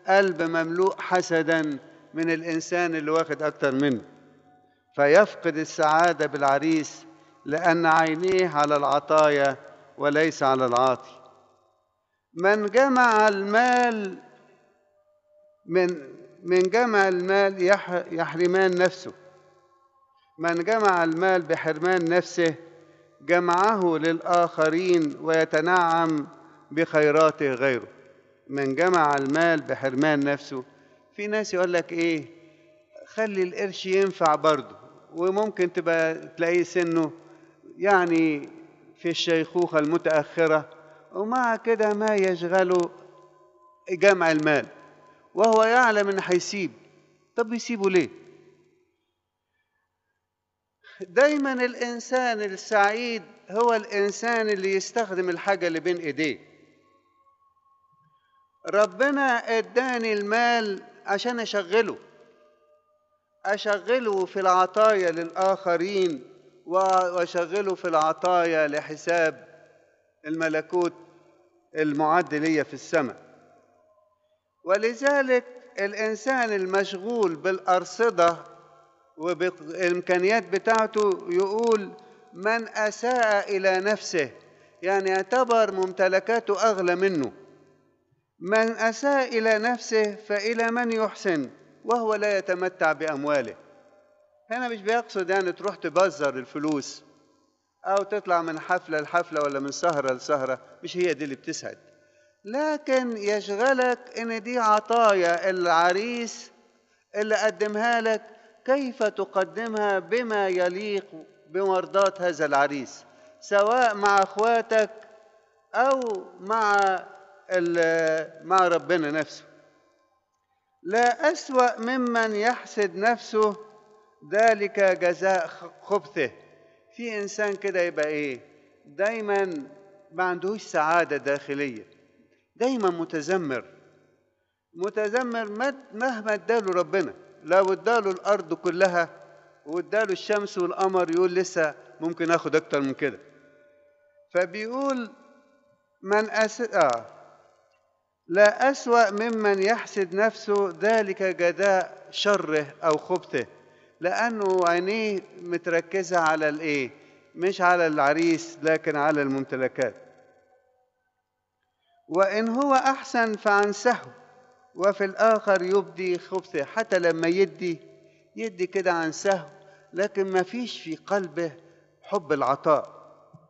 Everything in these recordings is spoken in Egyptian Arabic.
قلب مملوء حسدا من الإنسان اللي واخد أكتر منه فيفقد السعادة بالعريس لأن عينيه على العطايا وليس على العاطي من جمع المال من من جمع المال يح يحرمان نفسه من جمع المال بحرمان نفسه جمعه للآخرين ويتنعم بخيراته غيره من جمع المال بحرمان نفسه في ناس يقول لك ايه خلي القرش ينفع برضه وممكن تبقى تلاقيه سنه يعني في الشيخوخة المتأخرة ومع كده ما يشغله جمع المال وهو يعلم انه هيسيب طب يسيبه ليه دايما الانسان السعيد هو الانسان اللي يستخدم الحاجه اللي بين ايديه ربنا اداني المال عشان اشغله اشغله في العطايا للاخرين واشغله في العطايا لحساب الملكوت المعد لي في السماء ولذلك الانسان المشغول بالارصده وبالامكانيات بتاعته يقول من اساء الى نفسه يعني يعتبر ممتلكاته اغلى منه من اساء الى نفسه فالى من يحسن وهو لا يتمتع بامواله هنا مش بيقصد يعني تروح تبذر الفلوس او تطلع من حفله لحفله ولا من سهره لسهره مش هي دي اللي بتسعد لكن يشغلك ان دي عطايا العريس اللي قدمها لك كيف تقدمها بما يليق بمرضاة هذا العريس سواء مع اخواتك او مع مع ربنا نفسه لا اسوا ممن يحسد نفسه ذلك جزاء خبثه في انسان كده يبقى ايه دايما ما عندهوش سعاده داخليه دايما متذمر متذمر مهما اداله ربنا لو اداله الارض كلها واداله الشمس والقمر يقول لسه ممكن اخد اكتر من كده فبيقول من أس... آه. لا أسوأ ممن يحسد نفسه ذلك جزاء شره أو خبثه لأنه عينيه متركزة على الإيه؟ مش على العريس لكن على الممتلكات وإن هو أحسن فعن سهو وفي الآخر يبدي خبثه حتى لما يدي يدي كده عن سهو لكن ما فيش في قلبه حب العطاء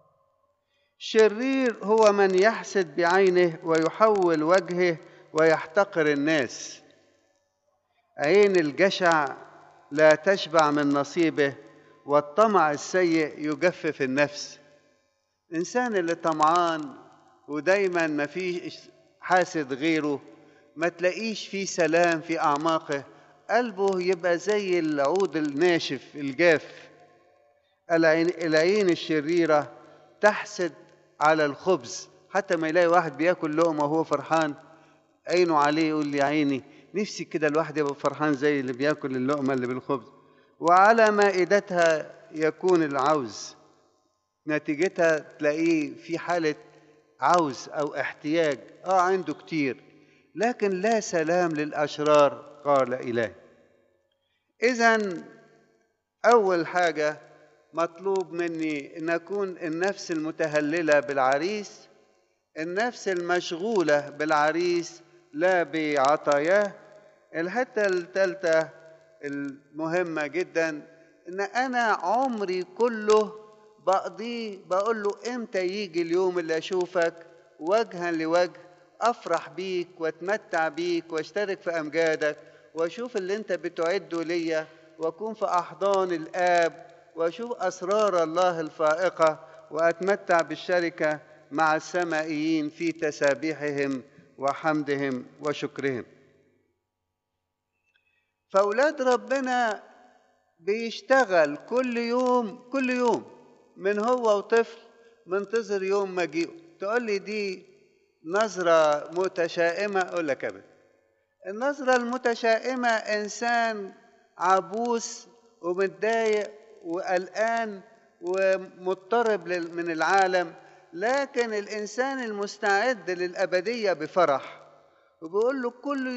شرير هو من يحسد بعينه ويحول وجهه ويحتقر الناس عين الجشع لا تشبع من نصيبه والطمع السيء يجفف النفس الانسان اللي طمعان ودايما ما فيش حاسد غيره ما تلاقيش فيه سلام في اعماقه قلبه يبقى زي العود الناشف الجاف العين, العين الشريره تحسد على الخبز حتى ما يلاقي واحد بياكل لقمه وهو فرحان عينه عليه يقول لي عيني نفسي كده الواحد يبقى فرحان زي اللي بياكل اللقمه اللي بالخبز وعلى مائدتها يكون العوز نتيجتها تلاقيه في حاله عوز او احتياج اه عنده كتير لكن لا سلام للاشرار قال اله اذا اول حاجه مطلوب مني ان اكون النفس المتهلله بالعريس النفس المشغوله بالعريس لا بعطاياه الحته الثالثه المهمه جدا ان انا عمري كله بقضيه بقول له امتى يجي اليوم اللي اشوفك وجها لوجه افرح بيك واتمتع بيك واشترك في امجادك واشوف اللي انت بتعده ليا واكون في احضان الاب واشوف اسرار الله الفائقه واتمتع بالشركه مع السمائيين في تسابيحهم وحمدهم وشكرهم فاولاد ربنا بيشتغل كل يوم كل يوم من هو وطفل منتظر يوم مجيئه تقول لي دي نظرة متشائمة أقول لك أبدا النظرة المتشائمة إنسان عبوس ومتضايق وقلقان ومضطرب من العالم لكن الإنسان المستعد للأبدية بفرح وبيقول له كل